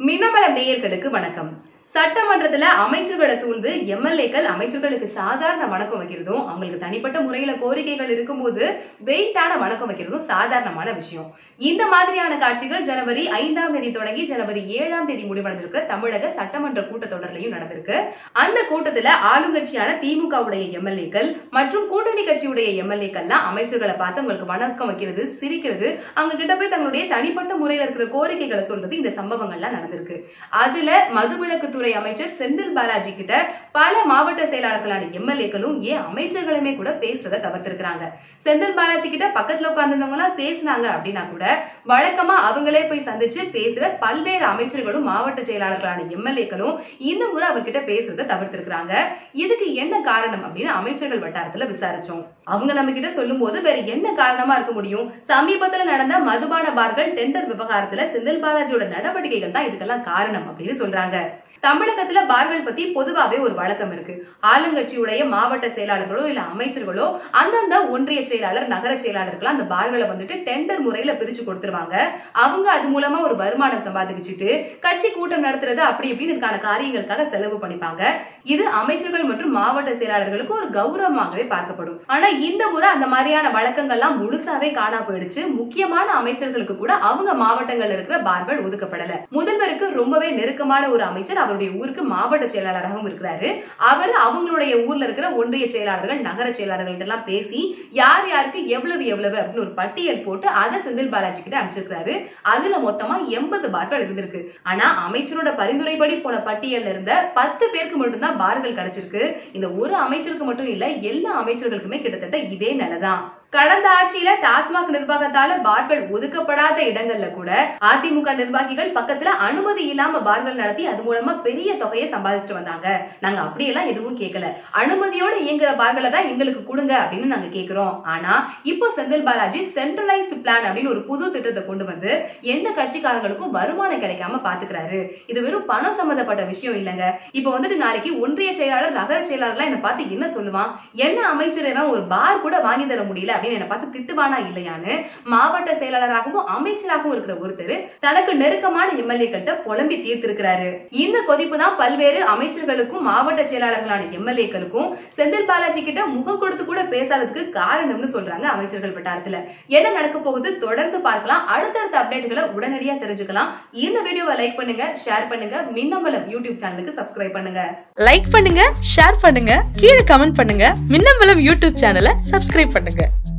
மின்னமலம் நேயர்களுக்கு வணக்கம் சட்டமன்றத்துல அமைச்சர்களை சூழ்ந்து எம்எல்ஏக்கள் அமைச்சர்களுக்கு சாதாரண வணக்கம் வைக்கிறதும் அவங்களுக்கு தனிப்பட்ட முறையில கோரிக்கைகள் இருக்கும்போது வெயிட்டான வணக்கம் வைக்கிறதும் சாதாரணமான விஷயம் இந்த மாதிரியான காட்சிகள் ஜனவரி ஐந்தாம் தேதி தொடங்கி ஜனவரி ஏழாம் தேதி முடிவடைஞ்சிருக்கிற தமிழக சட்டமன்ற கூட்டத்தொடர்லையும் நடந்திருக்கு அந்த கூட்டத்துல ஆளுங்கட்சியான திமுகவுடைய எம்எல்ஏக்கள் மற்றும் கூட்டணி கட்சியுடைய எம்எல்ஏக்கள்லாம் அமைச்சர்களை பார்த்து அவங்களுக்கு வணக்கம் வைக்கிறது சிரிக்கிறது அவங்க கிட்ட போய் தங்களுடைய தனிப்பட்ட முறையில இருக்கிற கோரிக்கைகளை சொல்றது இந்த சம்பவங்கள்லாம் நடந்திருக்கு அதுல மதுவிலக்குத்துறை அமைச்சர் செந்தில் பாலாஜி கிட்ட பல மாவட்ட செயலாளர்களான எம்எல்ஏக்களும் ஏன் அமைச்சர்களுமே கூட பேசுறத தவிர்த்திருக்கிறாங்க செந்தில் பாலாஜி கிட்ட பக்கத்துல உட்கார்ந்தவங்க எல்லாம் பேசினாங்க அப்படின்னா கூட வழக்கமா அவங்களே போய் சந்திச்சு பேசுற பல்வேறு அமைச்சர்களும் மாவட்ட செயலாளர்களான எம்எல்ஏக்களும் இந்த முறை அவர்கிட்ட பேசுறத தவிர்த்திருக்கிறாங்க இதுக்கு என்ன காரணம் அப்படின்னு அமைச்சர்கள் வட்டாரத்துல விசாரிச்சோம் அவங்க நம்ம கிட்ட சொல்லும் போது வேற என்ன காரணமா இருக்க முடியும் சமீபத்துல நடந்த மதுபான பார்கள் டெண்டர் விவகாரத்துல செந்தில் பாலாஜியோட நடவடிக்கைகள் தான் இதுக்கெல்லாம் காரணம் அப்படின்னு சொல்றாங்க தமிழகத்துல பார்கள் பத்தி பொதுவாவே ஒரு வழக்கம் இருக்கு ஆளுங்கட்சியுடைய மாவட்ட செயலாளர்களோ இல்ல அமைச்சர்களோ அந்தந்த ஒன்றிய செயலாளர் நகர செயலாளர்கள் அந்த பார்களை வந்துட்டு டெண்டர் முறையில பிரிச்சு கொடுத்துருவாங்க அவங்க அது மூலமா ஒரு வருமானம் சம்பாதிச்சுட்டு கட்சி கூட்டம் நடத்துறது அப்படி இப்படின்னு இதுக்கான காரியங்களுக்காக செலவு பண்ணிப்பாங்க இது அமைச்சர்கள் மற்றும் மாவட்ட செயலாளர்களுக்கு ஒரு கௌரவமாகவே பார்க்கப்படும் ஆனா இந்த முறை அந்த மாதிரியான வழக்கங்கள்லாம் முழுசாவே காணா போயிடுச்சு முக்கியமான அமைச்சர்களுக்கு கூட அவங்க மாவட்டங்கள்ல இருக்கிற பார்கள் ஒதுக்கப்படல முதல்வருக்கு ரொம்பவே நெருக்கமான ஒரு அமைச்சர் அவருடைய ஊருக்கு மாவட்ட செயலாளராகவும் இருக்கிறாரு அவர் அவங்களுடைய ஊர்ல இருக்கிற ஒன்றிய செயலாளர்கள் நகர செயலாளர்கள்ட்ட எல்லாம் பேசி யார் யாருக்கு எவ்வளவு எவ்வளவு அப்படின்னு ஒரு பட்டியல் போட்டு அதை செந்தில் பாலாஜி கிட்ட அமைச்சிருக்காரு அதுல மொத்தமா எண்பது பார்கள் இருந்திருக்கு ஆனா அமைச்சரோட பரிந்துரைப்படி போன பட்டியல்ல இருந்த பத்து பேருக்கு மட்டும்தான் பார்கள் கிடைச்சிருக்கு இந்த ஒரு அமைச்சருக்கு மட்டும் இல்ல எல்லா அமைச்சர்களுக்குமே கிட்டத்தட்ட இதே நிலைதான் கடந்த ஆட்சியில டாஸ்மாக் நிர்வாகத்தால பார்கள் ஒதுக்கப்படாத இடங்கள்ல கூட அதிமுக நிர்வாகிகள் பக்கத்துல அனுமதி இல்லாம பார்கள் நடத்தி அது மூலமா பெரிய தொகையை சம்பாதிச்சுட்டு வந்தாங்க நாங்க அப்படியெல்லாம் எதுவும் கேட்கல அனுமதியோட இயங்குற பார்களை தான் எங்களுக்கு கொடுங்க அப்படின்னு நாங்க கேக்குறோம் ஆனா இப்போ செந்தில் பாலாஜி சென்ட்ரலைஸ்டு பிளான் அப்படின்னு ஒரு புது திட்டத்தை கொண்டு வந்து எந்த கட்சிக்காரங்களுக்கும் வருமானம் கிடைக்காம பாத்துக்கிறாரு இது வெறும் பணம் சம்பந்தப்பட்ட விஷயம் இல்லைங்க இப்போ வந்துட்டு நாளைக்கு ஒன்றிய செயலாளர் நகர செயலாளர்லாம் என்ன பார்த்து என்ன சொல்லுவான் என்ன அமைச்சர் இவன் ஒரு பார் கூட வாங்கி தர முடியல அப்படின்னு என்ன பார்த்து திட்டுவானா இல்லையான்னு மாவட்ட செயலாளராகவும் அமைச்சராகவும் இருக்கிற ஒருத்தர் தனக்கு நெருக்கமான எம்எல்ஏக்கள்கிட்ட புலம்பி தீர்த்திருக்கிறாரு இந்த கொதிப்பு தான் பல்வேறு அமைச்சர்களுக்கும் மாவட்ட செயலாளர்களான எம்எல்ஏக்களுக்கும் செந்தில் பாலாஜி கிட்ட முகம் கொடுத்து கூட பேசாததுக்கு காரணம்னு சொல்றாங்க அமைச்சர்கள் வட்டாரத்துல என்ன நடக்க போகுது தொடர்ந்து பார்க்கலாம் அடுத்தடுத்த அப்டேட்டுகளை உடனடியா தெரிஞ்சுக்கலாம் இந்த வீடியோவை லைக் பண்ணுங்க ஷேர் பண்ணுங்க மின்னம்பலம் யூடியூப் சேனலுக்கு சப்ஸ்கிரைப் பண்ணுங்க லைக் பண்ணுங்க ஷேர் பண்ணுங்க கீழே கமெண்ட் பண்ணுங்க மின்னம்பலம் யூடியூப் சேனலை சப்ஸ்கிரைப் பண்ணுங்க